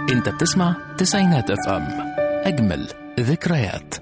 انت بتسمع تسعينات اف ام اجمل ذكريات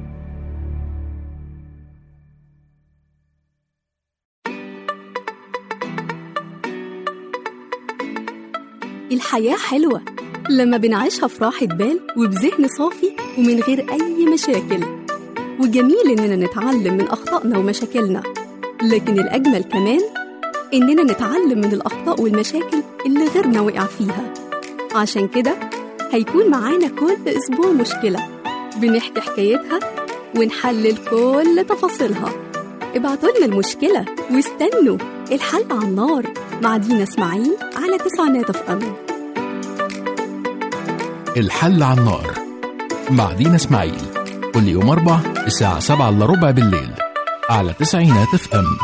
الحياة حلوة لما بنعيشها في راحة بال وبذهن صافي ومن غير أي مشاكل وجميل إننا نتعلم من أخطائنا ومشاكلنا لكن الأجمل كمان إننا نتعلم من الأخطاء والمشاكل اللي غيرنا وقع فيها عشان كده هيكون معانا كل أسبوع مشكلة بنحكي حكايتها ونحلل كل تفاصيلها ابعتوا لنا المشكلة واستنوا الحل على النار مع دينا اسماعيل على تسعينات اف ام الحل على النار مع دينا اسماعيل كل يوم أربع الساعة سبعة إلا ربع بالليل على تسعينات اف ام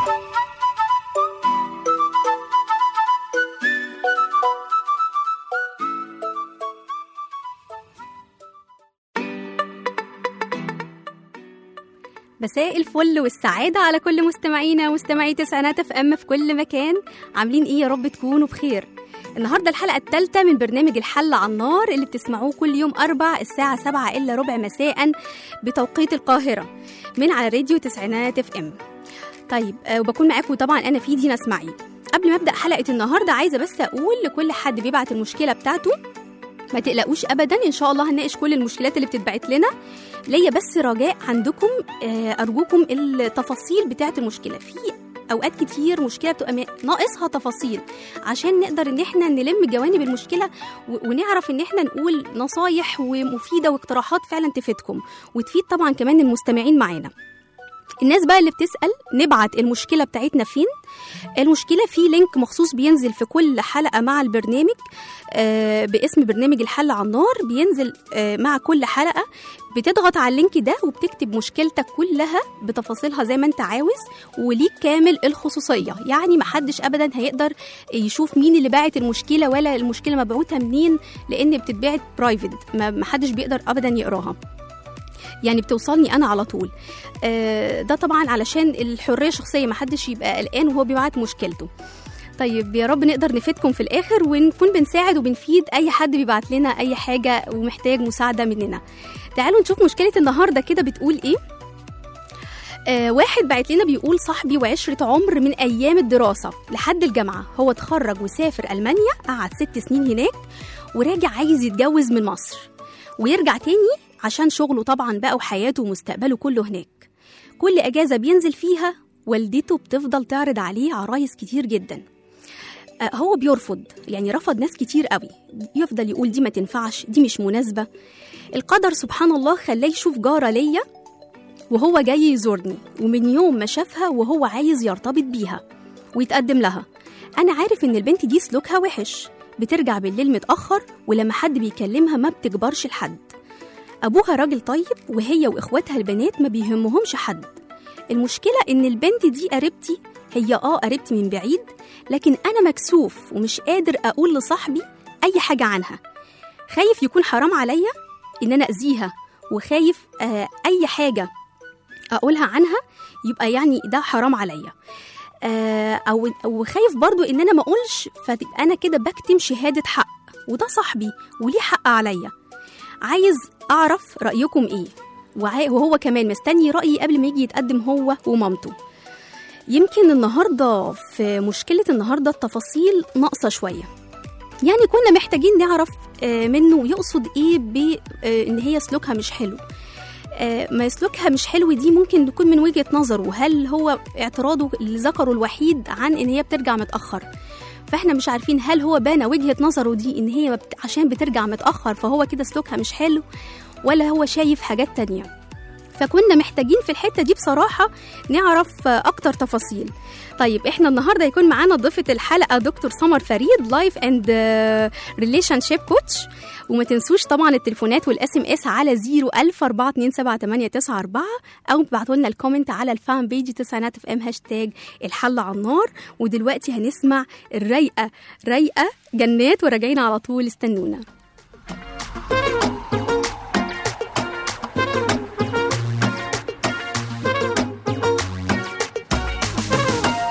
مساء الفل والسعادة على كل مستمعينا ومستمعي تسعينات اف ام في كل مكان عاملين ايه يا رب تكونوا بخير النهاردة الحلقة الثالثة من برنامج الحل على النار اللي بتسمعوه كل يوم أربع الساعة سبعة إلا ربع مساء بتوقيت القاهرة من على راديو تسعينات اف ام طيب آه، وبكون معاكم طبعا أنا في دينا اسماعيل قبل ما أبدأ حلقة النهاردة عايزة بس أقول لكل حد بيبعت المشكلة بتاعته ما تقلقوش ابدا ان شاء الله هنناقش كل المشكلات اللي بتتبعت لنا ليا بس رجاء عندكم آه، ارجوكم التفاصيل بتاعه المشكله في اوقات كتير مشكله بتبقى م- ناقصها تفاصيل عشان نقدر ان احنا نلم جوانب المشكله و- ونعرف ان احنا نقول نصايح ومفيده واقتراحات فعلا تفيدكم وتفيد طبعا كمان المستمعين معانا الناس بقى اللي بتسأل نبعت المشكلة بتاعتنا فين المشكلة في لينك مخصوص بينزل في كل حلقة مع البرنامج آه، باسم برنامج الحل على النار بينزل آه، مع كل حلقة بتضغط على اللينك ده وبتكتب مشكلتك كلها بتفاصيلها زي ما انت عاوز وليك كامل الخصوصية يعني محدش أبدا هيقدر يشوف مين اللي باعت المشكلة ولا المشكلة مبعوتة منين لأن بتتبعت برايفت محدش بيقدر أبدا يقراها يعني بتوصلني انا على طول آه، ده طبعا علشان الحريه الشخصيه محدش يبقى قلقان وهو بيبعت مشكلته طيب يا رب نقدر نفيدكم في الاخر ونكون بنساعد وبنفيد اي حد بيبعت لنا اي حاجه ومحتاج مساعده مننا تعالوا نشوف مشكله النهارده كده بتقول ايه آه واحد بعت لنا بيقول صاحبي وعشرة عمر من أيام الدراسة لحد الجامعة هو اتخرج وسافر ألمانيا قعد ست سنين هناك وراجع عايز يتجوز من مصر ويرجع تاني عشان شغله طبعا بقى وحياته ومستقبله كله هناك كل أجازة بينزل فيها والدته بتفضل تعرض عليه عرايس كتير جدا آه، هو بيرفض يعني رفض ناس كتير قوي يفضل يقول دي ما تنفعش دي مش مناسبة القدر سبحان الله خلاه يشوف جارة ليا وهو جاي يزورني ومن يوم ما شافها وهو عايز يرتبط بيها ويتقدم لها أنا عارف إن البنت دي سلوكها وحش بترجع بالليل متأخر ولما حد بيكلمها ما بتكبرش لحد أبوها راجل طيب وهي وإخواتها البنات ما بيهمهمش حد المشكلة إن البنت دي قريبتي هي آه قريبتي من بعيد لكن أنا مكسوف ومش قادر أقول لصاحبي أي حاجة عنها خايف يكون حرام عليا إن أنا أذيها وخايف آه أي حاجة أقولها عنها يبقى يعني ده حرام عليا آه أو وخايف برضو إن أنا ما أقولش فتبقى أنا كده بكتم شهادة حق وده صاحبي وليه حق عليا عايز أعرف رأيكم إيه وعا- وهو كمان مستني رأيي قبل ما يجي يتقدم هو ومامته يمكن النهاردة في مشكلة النهاردة التفاصيل ناقصة شوية يعني كنا محتاجين نعرف آه، منه يقصد ايه بان هي سلوكها مش حلو آه، ما سلوكها مش حلو دي ممكن تكون من وجهة نظره هل هو اعتراضه اللي ذكره الوحيد عن ان هي بترجع متأخر فاحنا مش عارفين هل هو بان وجهة نظره دي ان هي بت- عشان بترجع متأخر فهو كده سلوكها مش حلو ولا هو شايف حاجات تانية فكنا محتاجين في الحتة دي بصراحة نعرف آه، أكتر تفاصيل طيب احنا النهارده هيكون معانا ضيفة الحلقة دكتور سمر فريد لايف اند ريليشن شيب كوتش وما تنسوش طبعا التليفونات والاس ام اس على 010427894 او ابعتوا لنا الكومنت على الفان بيج تسعينات اف ام هاشتاج الحل على النار ودلوقتي هنسمع الرايقه رايقه جنات وراجعين على طول استنونا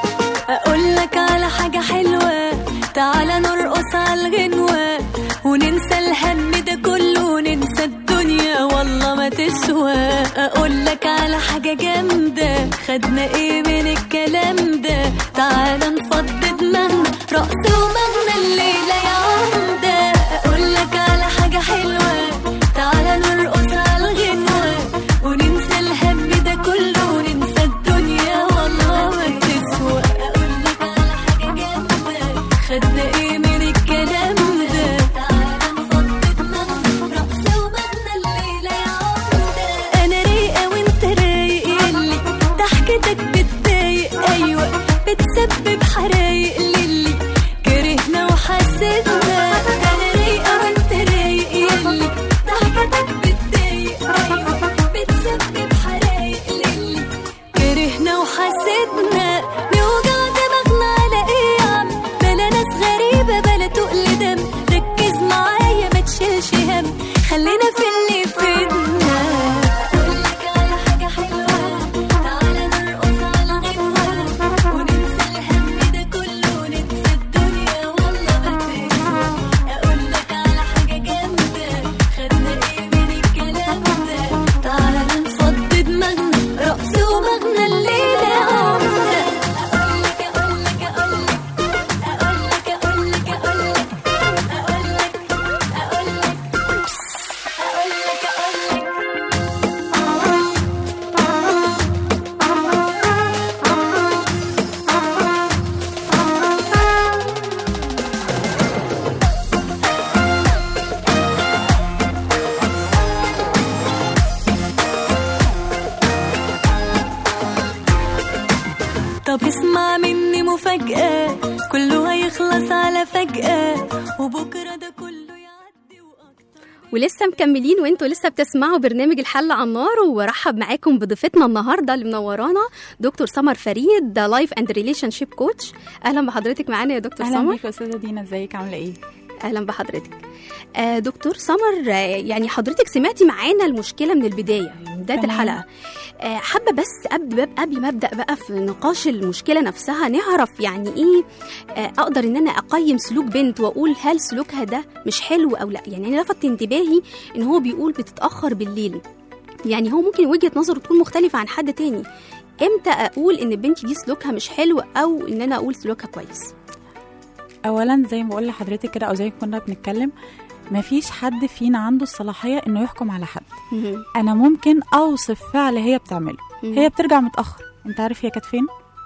اقول لك على حاجة حلوة تعالى نرقص على الغنوة وننسى وننسى الهم ده كله وننسى الدنيا والله ما تسوى اقول لك على حاجة جامدة خدنا ايه من الكلام ده تعال نفضي دماغنا رقص ومغنى الليلة يا عمدة اقول لك على حاجة حلوة تعال نرقص على الغنوة وننسى الهم ده كله وننسى الدنيا والله ما تسوى اقول لك على حاجة جامدة خدنا ايه من الكلام ده تعال نفضي دماغنا رقص ومغنى الليلة يا عمدة انا رايقة وانت رايق يلي ضحكتك بتضايق ايوه بتسبب حرايق للي كرهنا وحسدنا انا رايقة وانت رايق يلي ضحكتك بتضايق ايوه بتسبب حرايق للي كرهنا وحسدنا نوجع دماغنا على ايه يا عم بلا ناس غريبة بلا تقل دم ركز معايا ما تشيلش هم خلينا في اللي فيدنا أقولك على حاجة حلوة تعالى نرقص على غنوة وننسى الهم ده كله وننسى الدنيا والله ما تنسى أقولك على حاجة جامدة خدنا ايه من الكلام ده تعالى نفضي دماغنا رقص ومغنى الليلة عمدة أقولك أقولك أقولك أقولك أقولك أقولك أقولك أقولك أقولك أقولك طب اسمع مني مفاجأة كله هيخلص على فجأة وبكرة ده كله يعدي وأكتر ولسه مكملين وانتوا لسه بتسمعوا برنامج الحل على النار وبرحب معاكم بضيفتنا النهارده اللي منورانا دكتور سمر فريد لايف اند ريليشن شيب كوتش اهلا بحضرتك معانا يا دكتور اهلا سمر بيك يا استاذه دينا ازيك عامله ايه اهلا بحضرتك آه دكتور سمر آه يعني حضرتك سمعتي معانا المشكله من البدايه من بدايه تمام. الحلقه آه حابه بس قبل قبل ما ابدا بقى في نقاش المشكله نفسها نعرف يعني ايه آه اقدر ان انا اقيم سلوك بنت واقول هل سلوكها ده مش حلو او لا يعني انا لفت انتباهي ان هو بيقول بتتاخر بالليل يعني هو ممكن وجهه نظره تكون مختلفه عن حد تاني امتى اقول ان البنت دي سلوكها مش حلو او ان انا اقول سلوكها كويس اولا زي ما بقول لحضرتك كده او زي ما كنا بنتكلم مفيش حد فينا عنده الصلاحيه انه يحكم على حد مهم. انا ممكن اوصف فعل هي بتعمله مهم. هي بترجع متاخر انت عارف هي كانت فين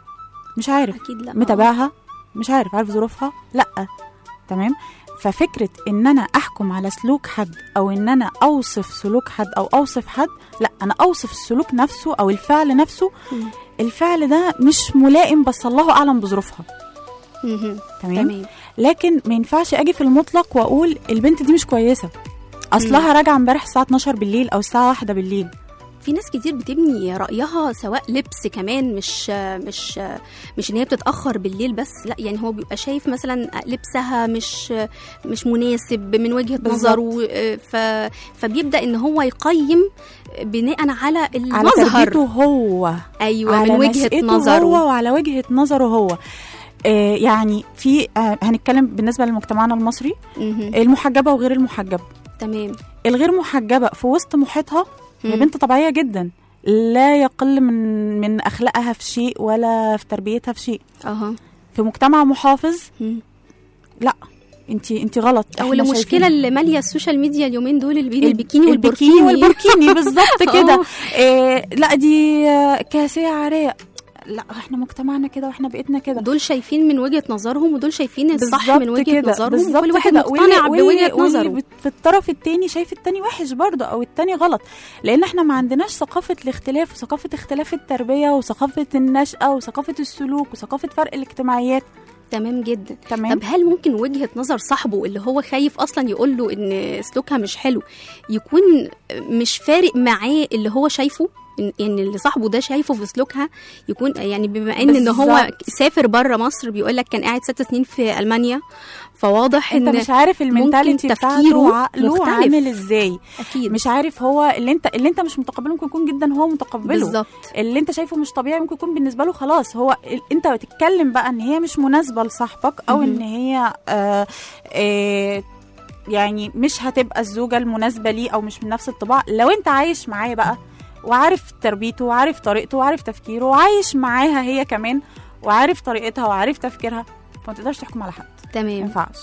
مش عارف اكيد لا متابعها مش عارف عارف ظروفها لا تمام ففكره ان انا احكم على سلوك حد او ان انا اوصف سلوك حد او اوصف حد لا انا اوصف السلوك نفسه او الفعل نفسه مم. الفعل ده مش ملائم بس الله اعلم بظروفها مهم. تمام تمام لكن ما ينفعش اجي في المطلق واقول البنت دي مش كويسه اصلها راجعه امبارح الساعه 12 بالليل او الساعه 1 بالليل في ناس كتير بتبني رأيها سواء لبس كمان مش مش مش ان هي بتتأخر بالليل بس لا يعني هو بيبقى شايف مثلا لبسها مش مش مناسب من وجهة بالظبط. نظره ف فبيبدأ ان هو يقيم بناء على على المظهر تربيته هو ايوه على من وجهة نشأته نظره هو وعلى وجهه نظره هو آه يعني في آه هنتكلم بالنسبه لمجتمعنا المصري مهم. المحجبه وغير المحجبه تمام الغير محجبه في وسط محيطها هي مم. بنت طبيعيه جدا لا يقل من من اخلاقها في شيء ولا في تربيتها في شيء اها في مجتمع محافظ مم. لا انت انت غلط او إحنا المشكله شايفين- اللي ماليه السوشيال ميديا اليومين دول اللي بين البيكيني البيكيني والبوركيني والبوركيني بالظبط كده آه. إيه لا دي آه، كاسيه عاريه لا احنا مجتمعنا كده واحنا بيئتنا كده دول شايفين من وجهة نظرهم ودول شايفين الصح بالظبط من وجهة كده، نظرهم بالظبط وكل واحد كده. واللي- مقتنع واللي- بوجهة واللي نظره بت- في الطرف التاني شايف التاني وحش برضه او التاني غلط لان احنا ما عندناش ثقافه الاختلاف وثقافه اختلاف التربيه وثقافه النشأه وثقافه السلوك وثقافه فرق الاجتماعيات تمام جدا تمام طب هل ممكن وجهة نظر صاحبه اللي هو خايف اصلا يقول له ان سلوكها مش حلو يكون مش فارق معاه اللي هو شايفه إن- يعني اللي صاحبه ده شايفه في سلوكها يكون يعني بما ان ان هو بالظبط. سافر بره مصر بيقول لك كان قاعد ست سنين في المانيا فواضح انت ان مش عارف المنتاليتي تفكيره بتاعته وعقله مختلف. عامل ازاي اكيد مش عارف هو اللي انت اللي انت مش متقبله ممكن يكون جدا هو متقبله بالظبط اللي انت شايفه مش طبيعي ممكن يكون بالنسبه له خلاص هو ال- انت بتتكلم بقى ان هي مش مناسبه لصاحبك او مهم. ان هي آه آه يعني مش هتبقى الزوجه المناسبه ليه او مش من نفس الطباع لو انت عايش معاه بقى وعارف تربيته وعارف طريقته وعارف تفكيره وعايش معاها هي كمان وعارف طريقتها وعارف تفكيرها فما تقدرش تحكم على حد ما تمام ينفعش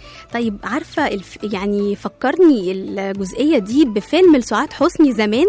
طيب عارفه الف... يعني فكرني الجزئيه دي بفيلم لسعاد حسني زمان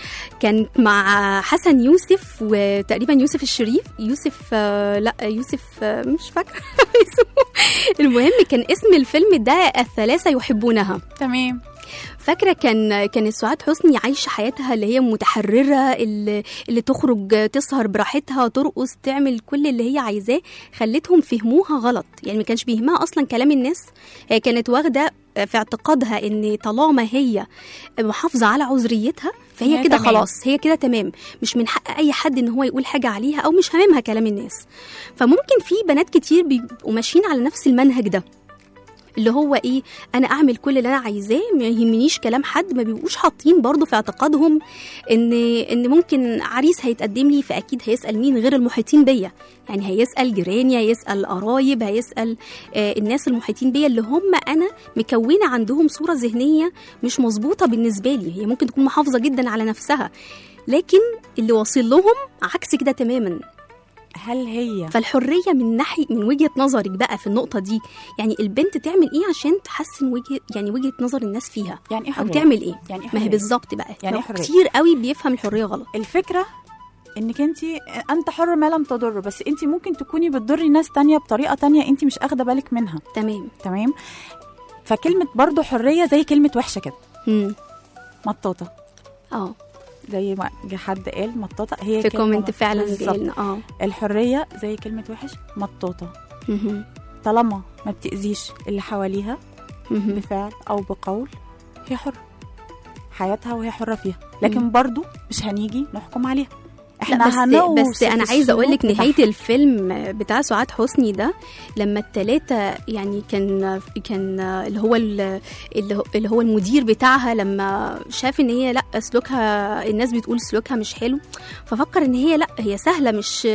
كانت مع حسن يوسف وتقريبا يوسف الشريف يوسف آه، لا يوسف آه، مش فاكره اسمه المهم كان اسم الفيلم ده الثلاثه يحبونها تمام فاكره كان كانت سعاد حسني عايشه حياتها اللي هي متحرره اللي, اللي تخرج تسهر براحتها ترقص تعمل كل اللي هي عايزاه خلتهم فهموها غلط يعني ما كانش بيهمها اصلا كلام الناس هي كانت واخده في اعتقادها ان طالما هي محافظه على عذريتها فهي هي كده تمام. خلاص هي كده تمام مش من حق اي حد ان هو يقول حاجه عليها او مش هاممها كلام الناس فممكن في بنات كتير بيبقوا ماشيين على نفس المنهج ده اللي هو ايه انا اعمل كل اللي انا عايزاه ما يهمنيش كلام حد ما بيبقوش حاطين برضو في اعتقادهم ان ان ممكن عريس هيتقدم لي فاكيد هيسال مين غير المحيطين بيا يعني هيسال جيراني هيسال قرايب هيسال آه الناس المحيطين بيا اللي هم انا مكونه عندهم صوره ذهنيه مش مظبوطه بالنسبه لي هي ممكن تكون محافظه جدا على نفسها لكن اللي واصل لهم عكس كده تماما هل هي فالحريه من ناحيه من وجهه نظرك بقى في النقطه دي يعني البنت تعمل ايه عشان تحسن وجهه يعني وجهه نظر الناس فيها يعني ايه او حرية؟ تعمل ايه يعني ايه ما هي حرية؟ بالظبط بقى يعني لو إيه حرية؟ كتير قوي بيفهم الحريه غلط الفكره انك انت انت حر ما لم تضر بس انت ممكن تكوني بتضري ناس تانية بطريقه تانية انت مش اخده بالك منها تمام تمام فكلمه برضو حريه زي كلمه وحشه كده امم مطاطه اه زي ما جه حد قال مطاطه هي في كلمة كومنت مط- فعلا بالظبط. جايلنا اه الحريه زي كلمه وحش مطاطه مهم. طالما ما بتاذيش اللي حواليها مهم. بفعل او بقول هي حره حياتها وهي حره فيها لكن برضو مش هنيجي نحكم عليها لا احنا بس, هنوصف بس انا عايزه اقول لك السلوك نهايه الفيلم بتاع سعاد حسني ده لما التلاتة يعني كان كان اللي هو ال- اللي هو- اللي هو المدير بتاعها لما شاف ان هي لا سلوكها الناس بتقول سلوكها مش حلو ففكر ان هي لا هي سهله مش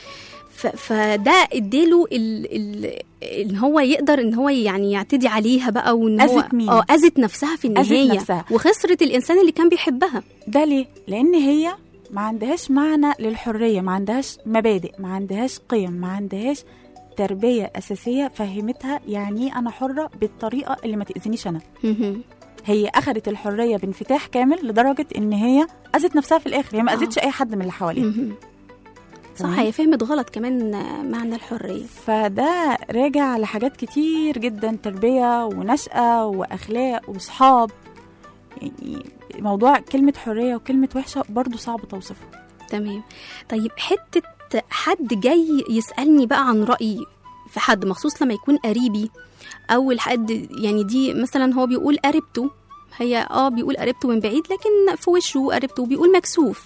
ف- فده اديله ال ال ان هو يقدر ان هو يعني يعتدي عليها بقى وان هو أذت مين؟ اه اذت نفسها في أذت النهايه نفسها. وخسرت الانسان اللي كان بيحبها ده ليه؟ لأن هي ما عندهاش معنى للحرية ما عندهاش مبادئ ما عندهاش قيم ما عندهاش تربية أساسية فهمتها يعني إيه أنا حرة بالطريقة اللي ما تأذينيش أنا مهم. هي أخدت الحرية بانفتاح كامل لدرجة إن هي أذت نفسها في الآخر هي ما آه. أذتش أي حد من اللي حواليها مهم. صح تمام؟ هي فهمت غلط كمان معنى الحريه فده راجع لحاجات كتير جدا تربية ونشأة وأخلاق وصحاب يعني موضوع كلمة حرية وكلمة وحشة برضو صعب توصفها تمام طيب حته حد جاي يسالني بقى عن رايي في حد مخصوص لما يكون قريبي او الحد يعني دي مثلا هو بيقول قريبته هي اه بيقول قريبته من بعيد لكن في وشه قريبته بيقول مكسوف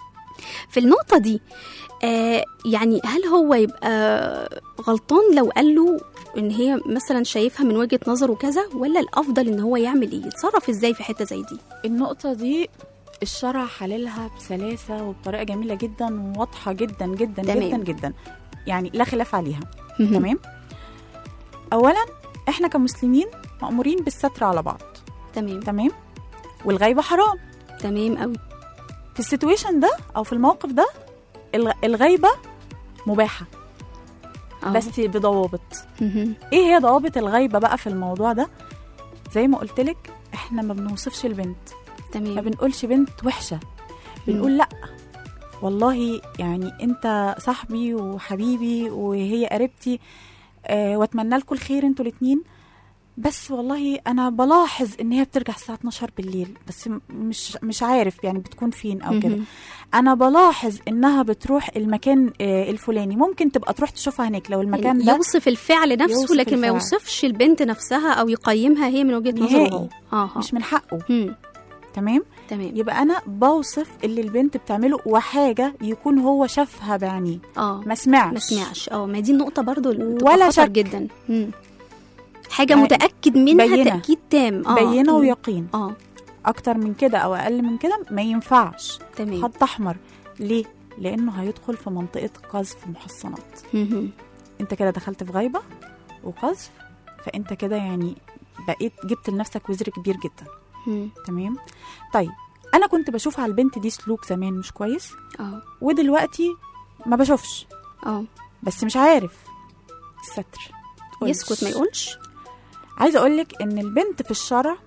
في النقطة دي آه يعني هل هو يبقى غلطان لو قال له ان هي مثلا شايفها من وجهة نظره كذا ولا الافضل ان هو يعمل ايه يتصرف ازاي في حتة زي دي النقطة دي الشرع حللها بسلاسة وبطريقة جميلة جدا وواضحة جدا جدا تمام. جدا جدا يعني لا خلاف عليها مهم. تمام أولا إحنا كمسلمين مأمورين بالستر على بعض تمام تمام والغيبة حرام تمام قوي في السيتويشن ده أو في الموقف ده الغ- الغيبة مباحة آه. بس بضوابط مهم. ايه هي ضوابط الغيبة بقى في الموضوع ده زي ما قلت لك احنا ما بنوصفش البنت ما تمام بنقولش بنت وحشة بنقول لا والله يعني انت صاحبي وحبيبي وهي قريبتي آه واتمنى لكم الخير انتوا الاتنين بس والله انا بلاحظ ان هي بترجع الساعه 12 بالليل بس م- مش مش عارف يعني بتكون فين او كده مهم. انا بلاحظ انها بتروح المكان آه الفلاني ممكن تبقى تروح تشوفها هناك لو المكان يعني ده يوصف الفعل نفسه يوصف لكن ما الفعل. يوصفش البنت نفسها او يقيمها هي من وجهه نظره نهائي. هو اه مش من حقه مم. تمام تمام يبقى انا بوصف اللي البنت بتعمله وحاجه يكون هو شافها بعينيه اه ما سمعش ما سمعش اه ما دي النقطه برضو اللي بتبقى ولا خطر شك. جدا مم. حاجه يعني متاكد منها بينة. تاكيد تام اه بينه مم. ويقين اه اكتر من كده او اقل من كده ما ينفعش تمام خط احمر ليه لانه هيدخل في منطقه قذف محصنات مهم. انت كده دخلت في غيبه وقذف فانت كده يعني بقيت جبت لنفسك وزر كبير جدا مم. تمام طيب انا كنت بشوف على البنت دي سلوك زمان مش كويس اه ودلوقتي ما بشوفش اه بس مش عارف الستر تقولش. يسكت ما يقولش عايزه اقول لك ان البنت في الشرع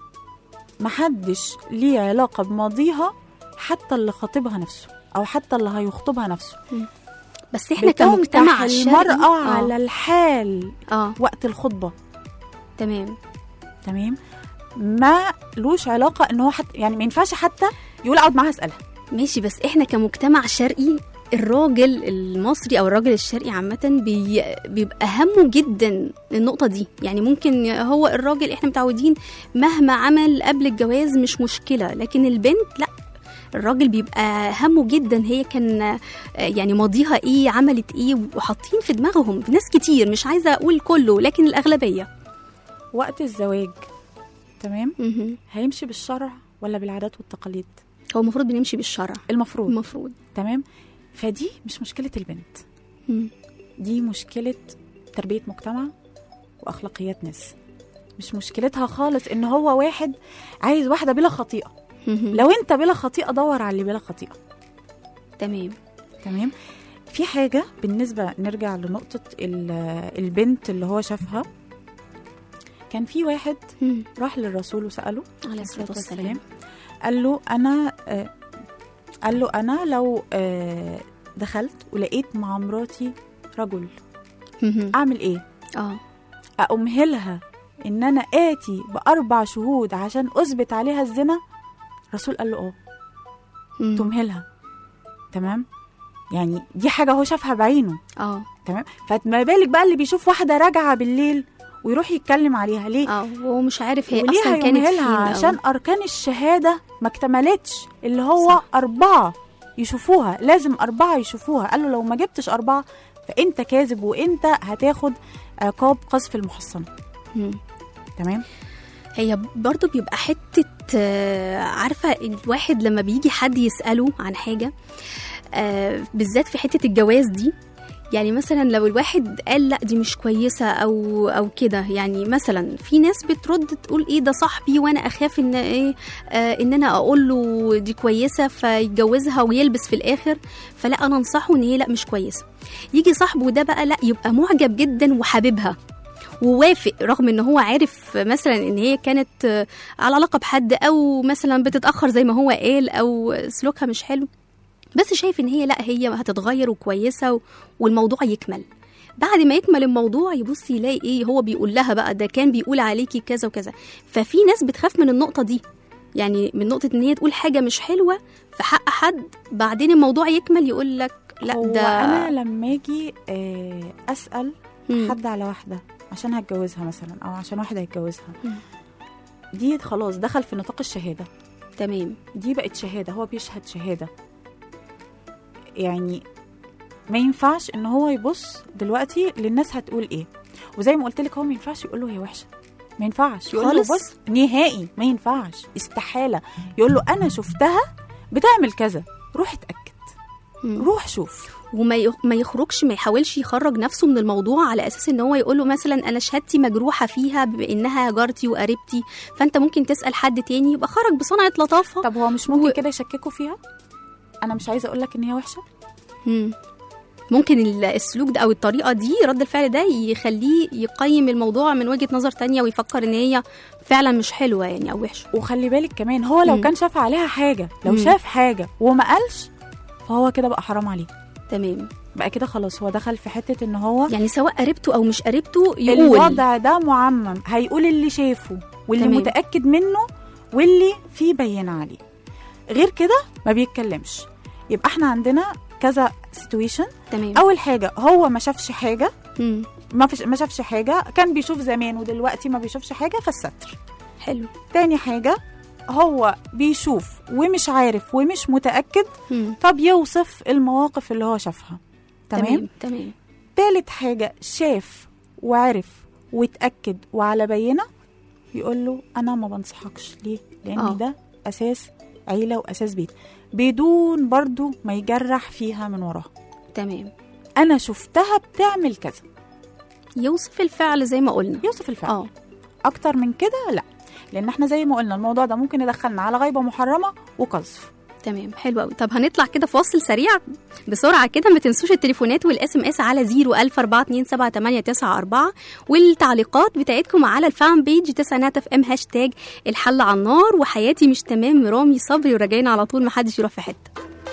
محدش ليه علاقه بماضيها حتى اللي خاطبها نفسه او حتى اللي هيخطبها نفسه بس احنا كمجتمع بتنكح شرقي المراه آه. على الحال اه وقت الخطبه تمام تمام ما لوش علاقه ان هو حتى يعني ما ينفعش حتى يقول اقعد معاها اسالها ماشي بس احنا كمجتمع شرقي الراجل المصري او الراجل الشرقي عامه بي بيبقى همه جدا النقطه دي يعني ممكن هو الراجل احنا متعودين مهما عمل قبل الجواز مش مشكله لكن البنت لا الراجل بيبقى همه جدا هي كان آه، يعني ماضيها ايه عملت ايه وحاطين في دماغهم ناس كتير مش عايزه اقول كله لكن الاغلبيه وقت الزواج تمام مهم. هيمشي بالشرع ولا بالعادات والتقاليد هو المفروض بنمشي بالشرع المفروض المفروض تمام فدي مش مشكله البنت مم. دي مشكله تربيه مجتمع واخلاقيات ناس مش مشكلتها خالص ان هو واحد عايز واحده بلا خطيئه مهم. لو انت بلا خطيئه دور على اللي بلا خطيئه تمام تمام في حاجه بالنسبه نرجع لنقطه ال- البنت اللي هو شافها كان في واحد مم. راح للرسول وساله عليه الصلاه والسلام قال له انا آه، قال له انا لو آه، دخلت ولقيت مع مراتي رجل مهم. اعمل ايه اه أمهلها إن أنا آتي بأربع شهود عشان أثبت عليها الزنا الرسول قال له آه مم. تمهلها تمام يعني دي حاجة هو شافها بعينه اه تمام فما بالك بقى اللي بيشوف واحدة راجعة بالليل ويروح يتكلم عليها ليه اه وهو مش عارف هي وليه اصلا كانت فين هيمهلها أو- عشان أركان الشهادة ما اكتملتش اللي هو صح. أربعة يشوفوها لازم أربعة يشوفوها قال له لو ما جبتش أربعة فأنت كاذب وأنت هتاخد عقاب قذف المحصنة مم. تمام هي برضو بيبقى حتة آه، عارفة الواحد لما بيجي حد يسأله عن حاجة آه، بالذات في حتة الجواز دي يعني مثلا لو الواحد قال لا دي مش كويسة أو أو كده يعني مثلا في ناس بترد تقول إيه ده صاحبي وأنا أخاف إن إيه آه إن أنا أقول له دي كويسة فيتجوزها ويلبس في الآخر فلا أنا أنصحه إن هي لا مش كويسة يجي صاحبه ده بقى لا يبقى معجب جدا وحاببها ووافق رغم ان هو عارف مثلا ان هي كانت آه، على علاقه بحد او مثلا بتتاخر زي ما هو قال او سلوكها مش حلو بس شايف ان هي لا هي هتتغير وكويسه و- والموضوع يكمل بعد ما يكمل الموضوع يبص يلاقي ايه هو بيقول لها بقى ده كان بيقول عليكي كذا وكذا ففي ناس بتخاف من النقطه دي يعني من نقطه ان هي تقول حاجه مش حلوه في حق حد بعدين الموضوع يكمل يقول لك لا هو ده انا لما اجي آه، اسال مم. حد على واحده عشان هتجوزها مثلا او عشان واحد هيتجوزها مم. دي خلاص دخل في نطاق الشهاده تمام دي بقت شهاده هو بيشهد شهاده يعني ما ينفعش ان هو يبص دلوقتي للناس هتقول ايه وزي ما قلت لك هو ما ينفعش يقول له هي وحشه ما ينفعش يقول له خالص؟ بص نهائي ما ينفعش استحاله يقول له انا شفتها بتعمل كذا روح اتاكد مم. روح شوف وما يخ- ما يخرجش ما يحاولش يخرج نفسه من الموضوع على اساس ان هو يقول له مثلا انا شهادتي مجروحه فيها بانها جارتي وقريبتي فانت ممكن تسال حد تاني يبقى خرج بصنعه لطافه طب هو مش ممكن و- كده يشككوا فيها انا مش عايزه اقول لك ان هي وحشه مم. ممكن ال- السلوك ده او الطريقه دي رد الفعل ده يخليه يقيم الموضوع من وجهه نظر تانية ويفكر ان هي فعلا مش حلوه يعني او وحشه وخلي بالك كمان هو لو مم. كان شاف عليها حاجه لو مم. شاف حاجه وما قالش فهو كده بقى حرام عليه تمام بقى كده خلاص هو دخل في حته ان هو يعني سواء قريبته او مش قريبته يقول الوضع ده معمم هيقول اللي شافه واللي تمام. متاكد منه واللي فيه بينه عليه غير كده ما بيتكلمش يبقى احنا عندنا كذا سيتويشن تمام اول حاجه هو ما شافش حاجه مم. ما فيش ما شافش حاجه كان بيشوف زمان ودلوقتي ما بيشوفش حاجه فالستر حلو تاني حاجة هو بيشوف ومش عارف ومش متأكد مم. فبيوصف المواقف اللي هو شافها تمام, تمام تمام تالت حاجة شاف وعرف واتأكد وعلى بينة يقول له أنا ما بنصحكش ليه لأن آه. ده أساس عيلة وأساس بيت بدون برضو ما يجرح فيها من وراها تمام أنا شفتها بتعمل كذا يوصف الفعل زي ما قلنا يوصف الفعل اه اكتر من كده لا لان احنا زي ما قلنا الموضوع ده ممكن يدخلنا على غيبه محرمه وقذف تمام حلو قوي طب هنطلع كده فاصل سريع بسرعه كده ما تنسوش التليفونات والاس ام اس على 010427894 والتعليقات بتاعتكم على الفان بيج تسعينات اف ام هاشتاج الحل على النار وحياتي مش تمام رامي صبري وراجعين على طول محدش يروح في حته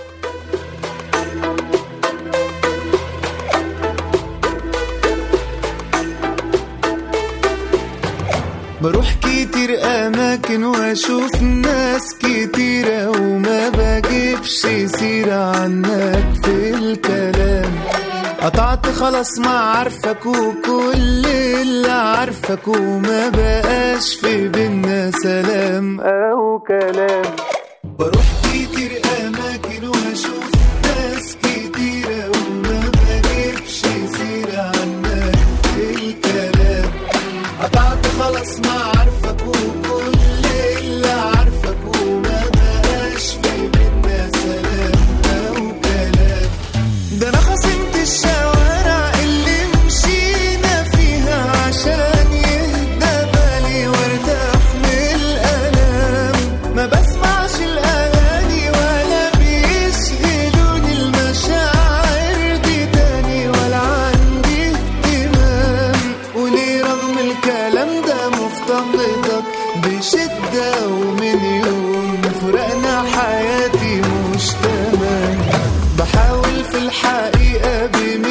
بروح كتير أماكن وأشوف ناس كتيرة وما بجيبش سيرة عنك في الكلام قطعت خلاص ما عارفك وكل اللي عارفك وما بقاش في بينا سلام أو كلام بروح كتير أماكن وأشوف ناس كتيرة وما بجيبش سيرة عنك في الكلام قطعت خلاص ما عارفك وكل اللي عارفك وما بقاش في بينا سلام أو كلام ده أنا خصمت الشوارع اللي مشينا فيها عشان يهدى بالي وارتاح من الألام ما بسمعش الأغاني ولا بيشغلوني المشاعر دي تاني ولا عندي اهتمام وليه رغم الكلام ده مفتقدك بشدة ومن يوم فرقنا حياتي مش تمام بحاول في الحقيقة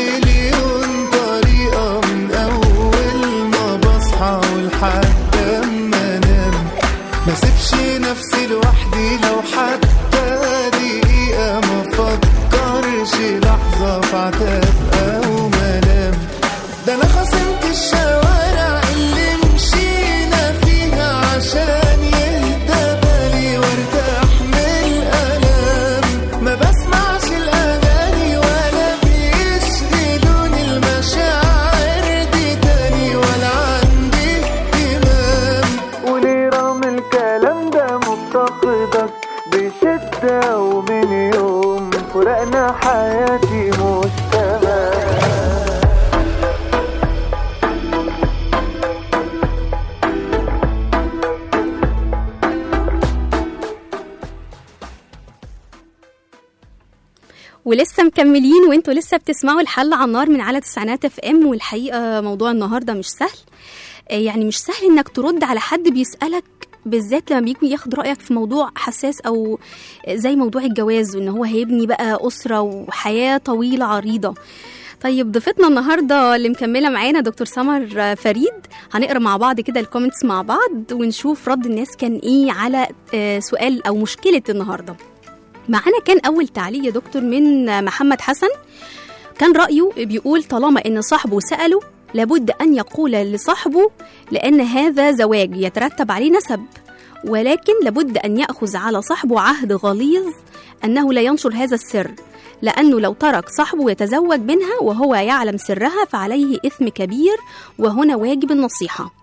بمليون طريقة من أول ما بصحى ولحد أما أنام ما سيبش نفسي لوحدي لو حتى دقيقة ما فكرش لحظة في عتاب أو ملام ده أنا خصمت الشوارع اللي مشينا فيها عشان يهدى بالي وارتاح من الألام ما بسمعش الأغاني ولا بيشغلوني المشاعر دي تاني ولا عندي اهتمام وليه رغم الكلام ده مفتقدك بشدة ومن يوم فرقنا حياتي مش تمام ولسه مكملين وانتوا لسه بتسمعوا الحل على النار من على تسعينات اف ام والحقيقه موضوع النهارده مش سهل آه، يعني مش سهل انك ترد على حد بيسالك بالذات لما بيجي ياخد رايك في موضوع حساس او زي موضوع الجواز وان هو هيبني بقى اسره وحياه طويله عريضه طيب ضيفتنا النهارده اللي مكمله معانا دكتور سمر فريد هنقرا مع بعض كده الكومنتس مع بعض ونشوف رد الناس كان ايه على آه، سؤال او مشكله النهارده معانا كان أول تعليق يا دكتور من محمد حسن كان رأيه بيقول طالما إن صاحبه سأله لابد أن يقول لصاحبه لأن هذا زواج يترتب عليه نسب ولكن لابد أن يأخذ على صاحبه عهد غليظ أنه لا ينشر هذا السر لأنه لو ترك صاحبه يتزوج منها وهو يعلم سرها فعليه إثم كبير وهنا واجب النصيحة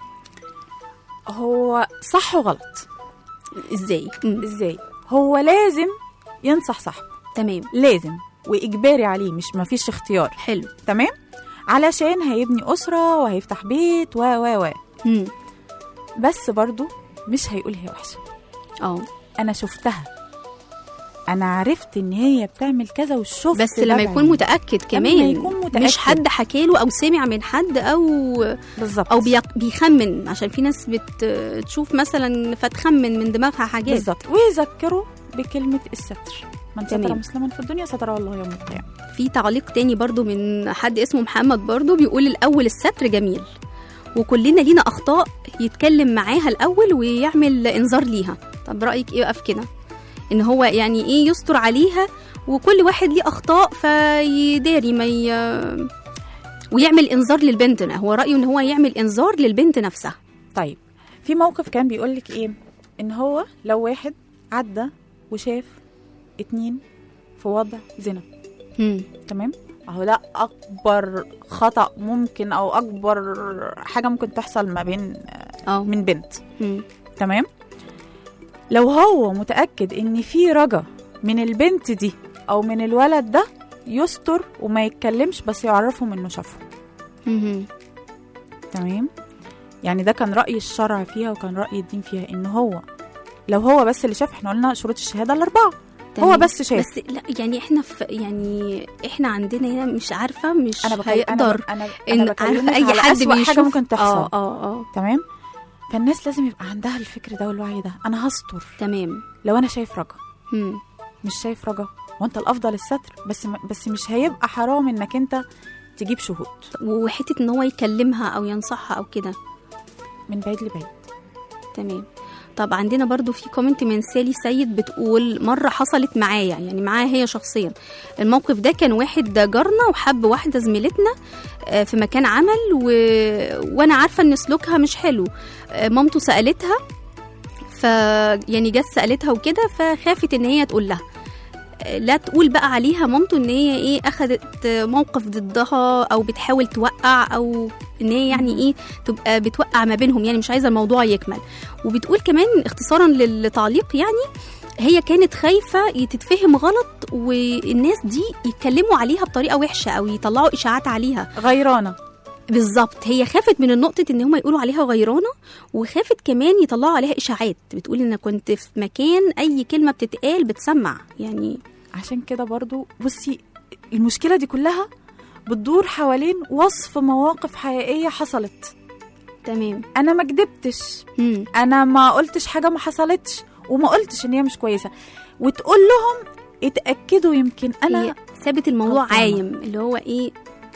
هو صح وغلط إزاي؟ مم. ازاي هو لازم ينصح صاحبه تمام لازم واجباري عليه مش مفيش اختيار حلو تمام علشان هيبني اسره وهيفتح بيت و و و مم. بس برضو مش هيقول هي وحشه اه انا شفتها انا عرفت ان هي بتعمل كذا وشفت بس ده لما يكون بعيني. متأكد كمان يكون متأكد. مش حد حكاله أو سمع من حد أو بالظبط أو بيق- بيخمن عشان في ناس بتشوف مثلا فتخمن من دماغها حاجات بالظبط ويذكروا بكلمه الستر من ستر تمام. مسلما في الدنيا ستره الله يوم القيامه في تعليق تاني برضو من حد اسمه محمد برضو بيقول الأول الستر جميل وكلنا لينا أخطاء يتكلم معاها الأول ويعمل إنذار ليها طب رأيك إيه بقى في كده إن هو يعني إيه يستر عليها وكل واحد ليه أخطاء فيداري ما ي... ويعمل إنذار للبنت هو رأيه إن هو يعمل إنذار للبنت نفسها طيب في موقف كان بيقول لك ايه ان هو لو واحد عدى وشاف اتنين في وضع زنا مم. تمام اهو ده اكبر خطا ممكن او اكبر حاجه ممكن تحصل ما بين اه من بنت مم. تمام لو هو متاكد ان في رجا من البنت دي او من الولد ده يستر وما يتكلمش بس يعرفهم انه شافه مم. تمام يعني ده كان راي الشرع فيها وكان راي الدين فيها ان هو لو هو بس اللي شاف احنا قلنا شروط الشهاده الاربعه هو تمام. بس شاف بس لا يعني احنا في يعني احنا عندنا هنا مش عارفه مش انا بكلم هيقدر انا انا, ان أنا عارفه بكلمك اي على حد أسوأ بيشوف حاجه ممكن تحصل اه اه اه تمام فالناس لازم يبقى عندها الفكر ده والوعي ده انا هستر تمام لو انا شايف رجا مم. مش شايف رجا وانت الافضل الستر بس م- بس مش هيبقى حرام انك انت تجيب شهود وحته ان هو يكلمها او ينصحها او كده من بعيد لبعيد تمام طب عندنا برضو في كومنت من سالي سيد بتقول مرة حصلت معايا يعني معاها هي شخصيا الموقف ده كان واحد جارنا وحب واحدة زميلتنا آه، في مكان عمل و... وانا عارفة ان سلوكها مش حلو آه، مامته سألتها ف يعني جت سألتها وكده فخافت ان هي تقول لها آه، لا تقول بقى عليها مامته ان هي ايه اخذت موقف ضدها او بتحاول توقع او ان هي يعني ايه تبقى بتوقع ما بينهم يعني مش عايزه الموضوع يكمل وبتقول كمان اختصارا للتعليق يعني هي كانت خايفة تتفهم غلط والناس دي يتكلموا عليها بطريقة وحشة أو يطلعوا إشاعات عليها غيرانه بالظبط هي خافت من النقطة إن هم يقولوا عليها غيرانة وخافت كمان يطلعوا عليها إشاعات بتقول إن كنت في مكان أي كلمة بتتقال بتسمع يعني عشان كده برضو بصي المشكله دي كلها بتدور حوالين وصف مواقف حقيقيه حصلت تمام انا ما كدبتش مم. انا ما قلتش حاجه ما حصلتش وما قلتش ان هي مش كويسه وتقول لهم اتاكدوا يمكن انا هي سابت الموضوع غلطانة. عايم اللي هو إيه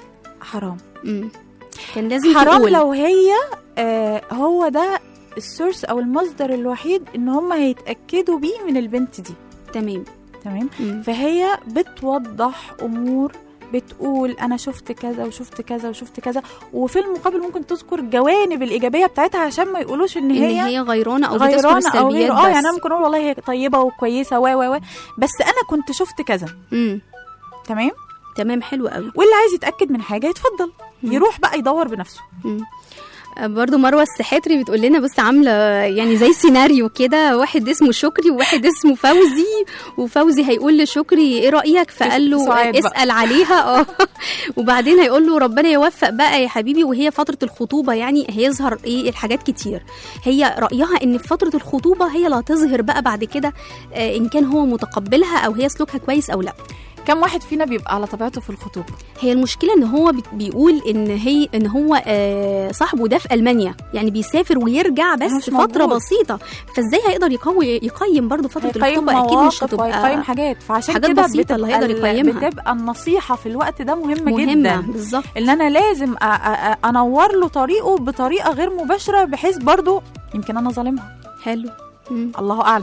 حرام مم. كان لازم حرام تقول لو هي آه هو ده السورس او المصدر الوحيد ان هم هيتاكدوا بيه من البنت دي تمام تمام مم. فهي بتوضح امور بتقول انا شفت كذا وشفت كذا وشفت كذا وفي المقابل ممكن تذكر الجوانب الايجابيه بتاعتها عشان ما يقولوش ان إن هي, هي غيرانة أو بتذكر غيرانه او السلبيات غير اه بس يعني انا ممكن اقول والله هي طيبه وكويسه و و و بس انا كنت شفت كذا مم. تمام تمام حلو قوي واللي عايز يتاكد من حاجه يتفضل مم. يروح بقى يدور بنفسه مم. برضو مروة السحاتري بتقول لنا بس عاملة يعني زي سيناريو كده واحد اسمه شكري وواحد اسمه فوزي وفوزي هيقول لشكري ايه رأيك فقال له سعاد بقى. اسأل عليها اه وبعدين هيقول له ربنا يوفق بقى يا حبيبي وهي فترة الخطوبة يعني هيظهر ايه الحاجات كتير هي رأيها ان في فترة الخطوبة هي اللي هتظهر بقى بعد كده آه، ان كان هو متقبلها او هي سلوكها كويس او لا كم واحد فينا بيبقى على طبيعته في الخطوبه هي المشكله ان هو بت- بيقول ان هي ان هو آه صاحبه ده في المانيا يعني بيسافر ويرجع بس مش فتره موجود. بسيطه فازاي هيقدر يقوي يقيم برضه فتره هيقيم الخطوبه اكيد مش مواقف وهيقيم هتبقى حاجات فعشان حاجات كده بسيطة اللي بتبقى هيقدر ال- يقيمها. بتبقى النصيحه في الوقت ده مهمه, مهمه جدا بالظبط ان انا لازم أ- أ- أ- انور له طريقه بطريقه غير مباشره بحيث برضو يمكن انا ظالمها حلو مم. الله اعلم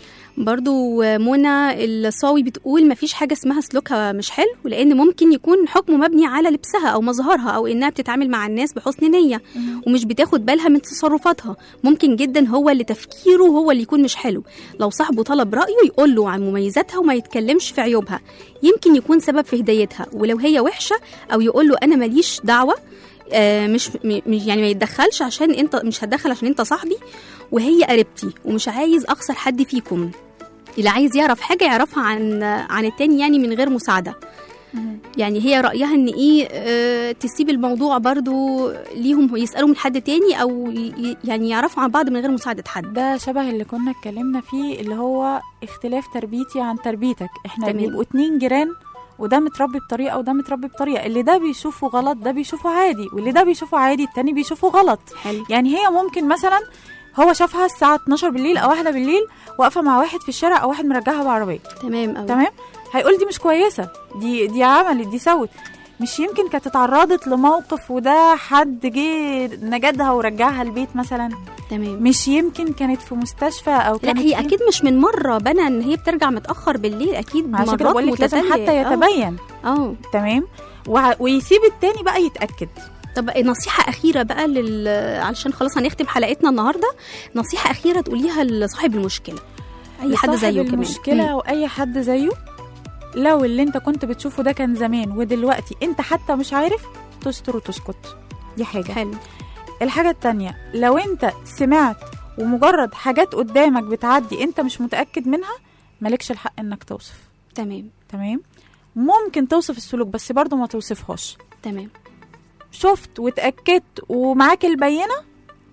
برضو منى الصاوي بتقول مفيش حاجة اسمها سلوكها مش حلو لأن ممكن يكون حكمه مبني على لبسها أو مظهرها أو إنها بتتعامل مع الناس بحسن نية ومش بتاخد بالها من تصرفاتها ممكن جدا هو اللي تفكيره هو اللي يكون مش حلو لو صاحبه طلب رأيه يقول له عن مميزاتها وما يتكلمش في عيوبها يمكن يكون سبب في هدايتها ولو هي وحشة أو يقول له أنا ماليش دعوة آه، مش م- مش- يعني ما يتدخلش عشان انت مش هتدخل عشان انت صاحبي وهي قريبتي ومش عايز اخسر حد فيكم اللي عايز يعرف حاجه يعرفها عن عن التاني يعني من غير مساعده يعني هي رايها ان ايه آه تسيب الموضوع برضو ليهم يسالوا من حد تاني او ي- يعني يعرفوا عن بعض من غير مساعده حد ده شبه اللي كنا اتكلمنا فيه اللي هو اختلاف تربيتي عن تربيتك احنا تمام. بيبقوا اتنين جيران وده متربي بطريقه وده متربي بطريقه اللي ده بيشوفه غلط ده بيشوفه عادي واللي ده بيشوفه عادي التاني بيشوفه غلط حلو يعني هي ممكن مثلا هو شافها الساعه 12 بالليل او واحدة بالليل واقفه مع واحد في الشارع او واحد مرجعها بعربيه تمام أوي. تمام هيقول دي مش كويسه دي دي عملت دي سوت مش يمكن كانت اتعرضت لموقف وده حد جه نجدها ورجعها البيت مثلا تمام مش يمكن كانت في مستشفى او لا كانت هي في- اكيد مش من مره بنى ان هي بترجع متاخر بالليل اكيد عشان كده مرات بقول لك لازم متتالية. حتى آه. يتبين اه تمام وع- ويسيب التاني بقى يتاكد طب نصيحة أخيرة بقى لل... علشان خلاص هنختم حلقتنا النهاردة نصيحة أخيرة تقوليها لصاحب المشكلة أي حد لصاحب زيه كمان المشكله مم. او اي حد زيه لو اللي انت كنت بتشوفه ده كان زمان ودلوقتي انت حتى مش عارف تستر وتسكت دي حاجه حلو الحاجة التانية لو انت سمعت ومجرد حاجات قدامك بتعدي انت مش متأكد منها مالكش الحق انك توصف تمام تمام ممكن توصف السلوك بس برضه ما توصفهاش تمام شفت واتأكدت ومعاك البينة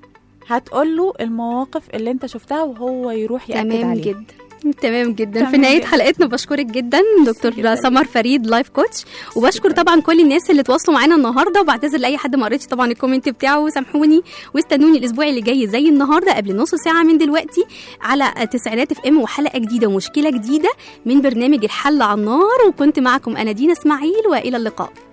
هتقول له المواقف اللي انت شفتها وهو يروح ياكد تمام عليها جدا تمام جدا تمام في نهايه جدا. حلقتنا بشكرك جدا دكتور جدا. سمر فريد لايف كوتش وبشكر طبعا كل الناس اللي تواصلوا معانا النهارده وبعتذر لاي حد ما قريتش طبعا الكومنت بتاعه وسامحوني واستنوني الاسبوع اللي جاي زي النهارده قبل نص ساعه من دلوقتي على تسعينات اف ام وحلقه جديده ومشكله جديده من برنامج الحل على النار وكنت معكم انا دينا اسماعيل والى اللقاء